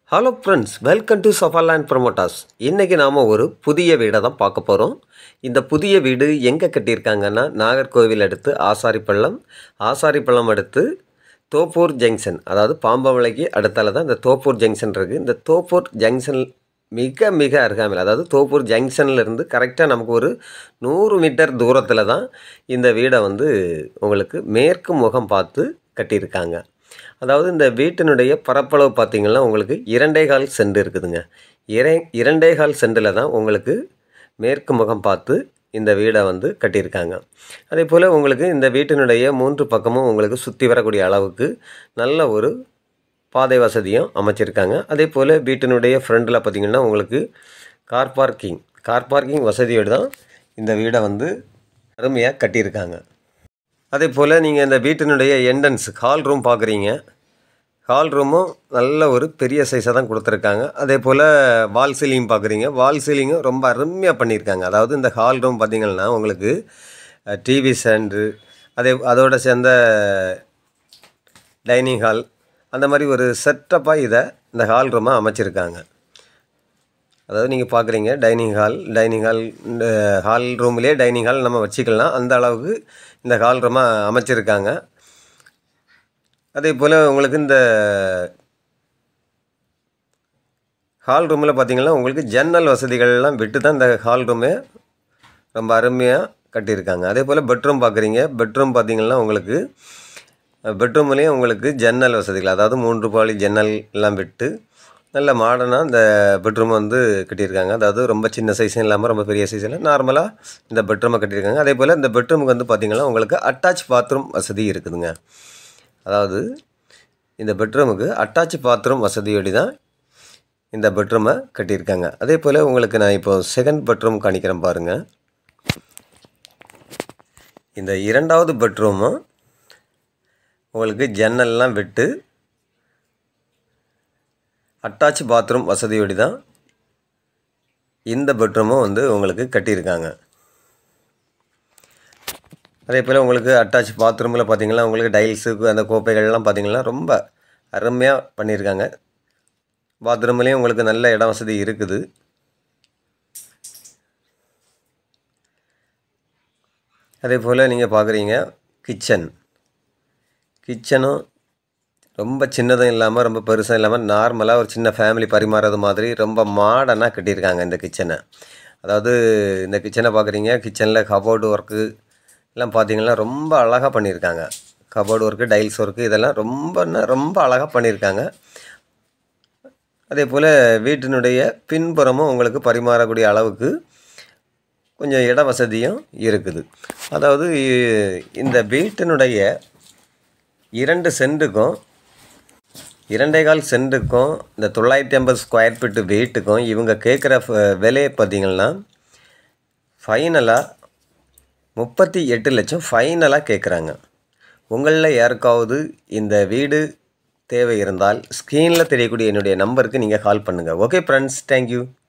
hello friends welcome to சஃபாலேண்ட் promoters இன்றைக்கி நாம் ஒரு புதிய வீடை தான் பார்க்க போகிறோம் இந்த புதிய வீடு எங்கே கட்டியிருக்காங்கன்னா நாகர்கோவில் அடுத்து ஆசாரிப்பள்ளம் ஆசாரிப்பள்ளம் அடுத்து தோப்பூர் ஜங்ஷன் அதாவது பாம்பமலைக்கு அடுத்தால தான் இந்த தோப்பூர் ஜங்ஷன் இருக்குது இந்த தோப்பூர் ஜங்ஷன் மிக மிக அருகாமையில் அதாவது தோப்பூர் ஜங்ஷன்ல இருந்து கரெக்டாக நமக்கு ஒரு நூறு மீட்டர் தூரத்தில் தான் இந்த வீடை வந்து உங்களுக்கு மேற்கு முகம் பார்த்து கட்டியிருக்காங்க அதாவது இந்த வீட்டினுடைய பரப்பளவு பார்த்திங்கன்னா உங்களுக்கு இரண்டே கால் சென்ட் இருக்குதுங்க இரை இரண்டே கால் சென்டில் தான் உங்களுக்கு மேற்கு முகம் பார்த்து இந்த வீடை வந்து கட்டியிருக்காங்க அதே போல் உங்களுக்கு இந்த வீட்டினுடைய மூன்று பக்கமும் உங்களுக்கு சுற்றி வரக்கூடிய அளவுக்கு நல்ல ஒரு பாதை வசதியும் அமைச்சிருக்காங்க அதே போல் வீட்டினுடைய ஃப்ரண்டில் பார்த்திங்கன்னா உங்களுக்கு கார் பார்க்கிங் கார் பார்க்கிங் வசதியோடு தான் இந்த வீடை வந்து அருமையாக கட்டியிருக்காங்க அதே போல் நீங்கள் இந்த வீட்டினுடைய என்ட்ரன்ஸ் ஹால் ரூம் பார்க்குறீங்க ஹால் ரூமும் நல்ல ஒரு பெரிய சைஸாக தான் கொடுத்துருக்காங்க அதே போல் வால் சீலிங் பார்க்குறீங்க வால் சீலிங்கும் ரொம்ப அருமையாக பண்ணியிருக்காங்க அதாவது இந்த ஹால் ரூம் பார்த்திங்கன்னா உங்களுக்கு டிவி ஸ்டாண்டு அதே அதோட சேர்ந்த டைனிங் ஹால் அந்த மாதிரி ஒரு செட்டப்பாக இதை இந்த ஹால் ரூமை அமைச்சிருக்காங்க அதாவது நீங்கள் பார்க்குறீங்க டைனிங் ஹால் டைனிங் ஹால் இந்த ஹால் ரூம்லேயே டைனிங் ஹால் நம்ம வச்சுக்கலாம் அந்த அளவுக்கு இந்த ஹால் ரூமை அமைச்சிருக்காங்க அதே போல் உங்களுக்கு இந்த ஹால் ரூமில் பார்த்தீங்கன்னா உங்களுக்கு ஜன்னல் வசதிகள்லாம் விட்டு தான் இந்த ஹால் ரூமே ரொம்ப அருமையாக கட்டியிருக்காங்க அதே போல் பெட்ரூம் பார்க்குறீங்க பெட்ரூம் பார்த்தீங்கன்னா உங்களுக்கு பெட்ரூம்லேயும் உங்களுக்கு ஜன்னல் வசதிகள் அதாவது மூன்று பாலி ஜன்னல் எல்லாம் விட்டு நல்ல மாடர்னாக இந்த பெட்ரூம் வந்து கட்டியிருக்காங்க அதாவது ரொம்ப சின்ன சைஸும் இல்லாமல் ரொம்ப பெரிய சைஸில் நார்மலாக இந்த பெட்ரூமை கட்டியிருக்காங்க அதே போல் இந்த பெட்ரூமுக்கு வந்து பார்த்திங்கன்னா உங்களுக்கு அட்டாச் பாத்ரூம் வசதி இருக்குதுங்க அதாவது இந்த பெட்ரூமுக்கு அட்டாச் பாத்ரூம் வசதியோடு தான் இந்த பெட்ரூமை கட்டியிருக்காங்க அதே போல் உங்களுக்கு நான் இப்போ செகண்ட் பெட்ரூம் காணிக்கிறேன் பாருங்கள் இந்த இரண்டாவது பெட்ரூமும் உங்களுக்கு ஜன்னல்லாம் விட்டு அட்டாச் பாத்ரூம் வசதியோடு தான் இந்த பெட்ரூமும் வந்து உங்களுக்கு கட்டியிருக்காங்க அதே போல் உங்களுக்கு அட்டாச் பாத்ரூமில் பார்த்தீங்கன்னா உங்களுக்கு டைல்ஸு அந்த கோப்பைகள்லாம் பார்த்தீங்கன்னா ரொம்ப அருமையாக பண்ணியிருக்காங்க பாத்ரூம்லேயும் உங்களுக்கு நல்ல இட வசதி இருக்குது அதே போல் நீங்கள் பார்க்குறீங்க கிச்சன் கிச்சனும் ரொம்ப சின்னதும் இல்லாமல் ரொம்ப பெருசும் இல்லாமல் நார்மலாக ஒரு சின்ன ஃபேமிலி பரிமாறது மாதிரி ரொம்ப மாடர்னாக கட்டியிருக்காங்க இந்த கிச்சனை அதாவது இந்த கிச்சனை பார்க்குறீங்க கிச்சனில் கபோர்டு ஒர்க்கு எல்லாம் பார்த்தீங்கன்னா ரொம்ப அழகாக பண்ணியிருக்காங்க கபோர்டு ஒர்க்கு டைல்ஸ் ஒர்க்கு இதெல்லாம் ரொம்ப ரொம்ப அழகாக பண்ணியிருக்காங்க அதே போல் வீட்டினுடைய பின்புறமும் உங்களுக்கு பரிமாறக்கூடிய அளவுக்கு கொஞ்சம் இட வசதியும் இருக்குது அதாவது இந்த வீட்டினுடைய இரண்டு சென்ட்டுக்கும் இரண்டே கால் சென்ட்டுக்கும் இந்த தொள்ளாயிரத்தி ஐம்பது ஸ்கொயர் ஃபீட்டு வெயிட்டுக்கும் இவங்க கேட்குற விலையை பார்த்திங்கன்னா ஃபைனலாக முப்பத்தி எட்டு லட்சம் ஃபைனலாக கேட்குறாங்க உங்களில் யாருக்காவது இந்த வீடு தேவை இருந்தால் ஸ்க்ரீனில் தெரியக்கூடிய என்னுடைய நம்பருக்கு நீங்கள் கால் பண்ணுங்கள் ஓகே ஃப்ரெண்ட்ஸ் தேங்க்யூ